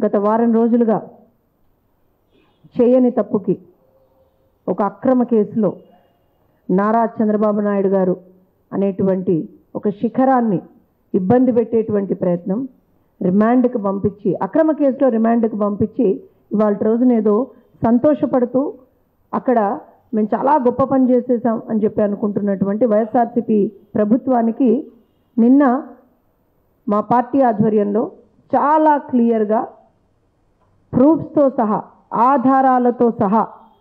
గత వారం రోజులుగా చేయని తప్పుకి ఒక అక్రమ కేసులో నారా చంద్రబాబు నాయుడు గారు అనేటువంటి ఒక శిఖరాన్ని ఇబ్బంది పెట్టేటువంటి ప్రయత్నం రిమాండ్కి పంపించి అక్రమ కేసులో రిమాండ్కి పంపించి ఇవాళ రోజున ఏదో సంతోషపడుతూ అక్కడ మేము చాలా గొప్ప పని చేసేసాం అని చెప్పి అనుకుంటున్నటువంటి వైఎస్ఆర్సీపీ ప్రభుత్వానికి నిన్న మా పార్టీ ఆధ్వర్యంలో చాలా క్లియర్గా ప్రూఫ్స్తో సహా ఆధారాలతో సహా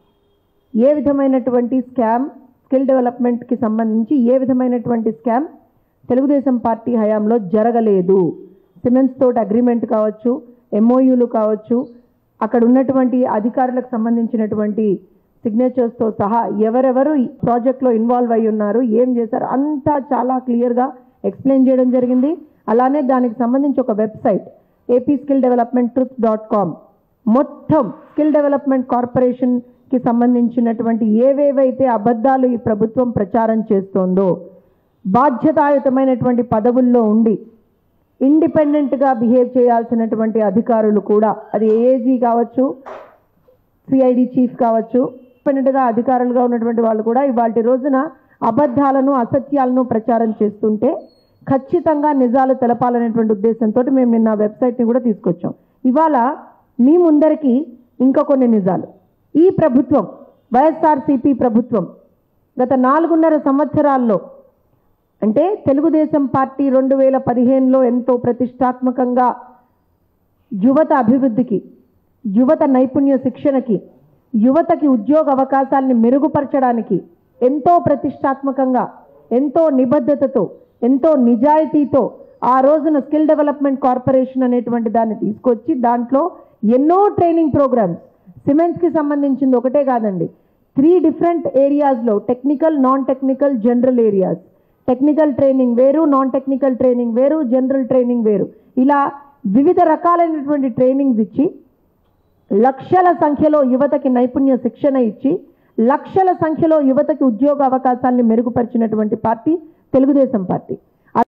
ఏ విధమైనటువంటి స్కామ్ స్కిల్ డెవలప్మెంట్కి సంబంధించి ఏ విధమైనటువంటి స్కామ్ తెలుగుదేశం పార్టీ హయాంలో జరగలేదు సిమెంట్స్ తోటి అగ్రిమెంట్ కావచ్చు ఎంఓయూలు కావచ్చు అక్కడ ఉన్నటువంటి అధికారులకు సంబంధించినటువంటి సిగ్నేచర్స్తో సహా ఎవరెవరు ఈ ప్రాజెక్ట్లో ఇన్వాల్వ్ అయి ఉన్నారు ఏం చేశారు అంతా చాలా క్లియర్గా ఎక్స్ప్లెయిన్ చేయడం జరిగింది అలానే దానికి సంబంధించి ఒక website AP skill development truth dot com మొత్తం స్కిల్ డెవలప్మెంట్ కార్పొరేషన్కి సంబంధించినటువంటి ఏవేవైతే అబద్ధాలు ఈ ప్రభుత్వం ప్రచారం చేస్తోందో బాధ్యతాయుతమైనటువంటి పదవుల్లో ఉండి ఇండిపెండెంట్గా బిహేవ్ చేయాల్సినటువంటి అధికారులు కూడా అది ఏఏజీ కావచ్చు సిఐడి చీఫ్ కావచ్చు ఇండిపెండెంట్గా అధికారులుగా ఉన్నటువంటి వాళ్ళు కూడా ఇవాళ రోజున అబద్ధాలను అసత్యాలను ప్రచారం చేస్తుంటే ఖచ్చితంగా నిజాలు తెలపాలనేటువంటి ఉద్దేశంతో మేము నిన్న వెబ్సైట్ని కూడా తీసుకొచ్చాం ఇవాళ మీ ముందరికి ఇంకా కొన్ని నిజాలు ఈ ప్రభుత్వం వైఎస్ఆర్సీపీ ప్రభుత్వం గత నాలుగున్నర సంవత్సరాల్లో అంటే తెలుగుదేశం పార్టీ రెండు వేల పదిహేనులో ఎంతో ప్రతిష్టాత్మకంగా యువత అభివృద్ధికి యువత నైపుణ్య శిక్షణకి యువతకి ఉద్యోగ అవకాశాలని మెరుగుపరచడానికి ఎంతో ప్రతిష్టాత్మకంగా ఎంతో నిబద్ధతతో ఎంతో నిజాయితీతో ఆ రోజున స్కిల్ డెవలప్మెంట్ కార్పొరేషన్ అనేటువంటి దాన్ని తీసుకొచ్చి దాంట్లో ఎన్నో ట్రైనింగ్ ప్రోగ్రామ్స్ సిమెంట్స్కి సంబంధించింది ఒకటే కాదండి త్రీ డిఫరెంట్ ఏరియాస్లో technical non technical general areas technical training వేరు నాన్ టెక్నికల్ ట్రైనింగ్ వేరు జనరల్ ట్రైనింగ్ వేరు ఇలా వివిధ రకాలైనటువంటి ట్రైనింగ్స్ ఇచ్చి లక్షల సంఖ్యలో యువతకి నైపుణ్య శిక్షణ ఇచ్చి లక్షల సంఖ్యలో యువతకి ఉద్యోగ అవకాశాన్ని మెరుగుపరిచినటువంటి పార్టీ తెలుగుదేశం పార్టీ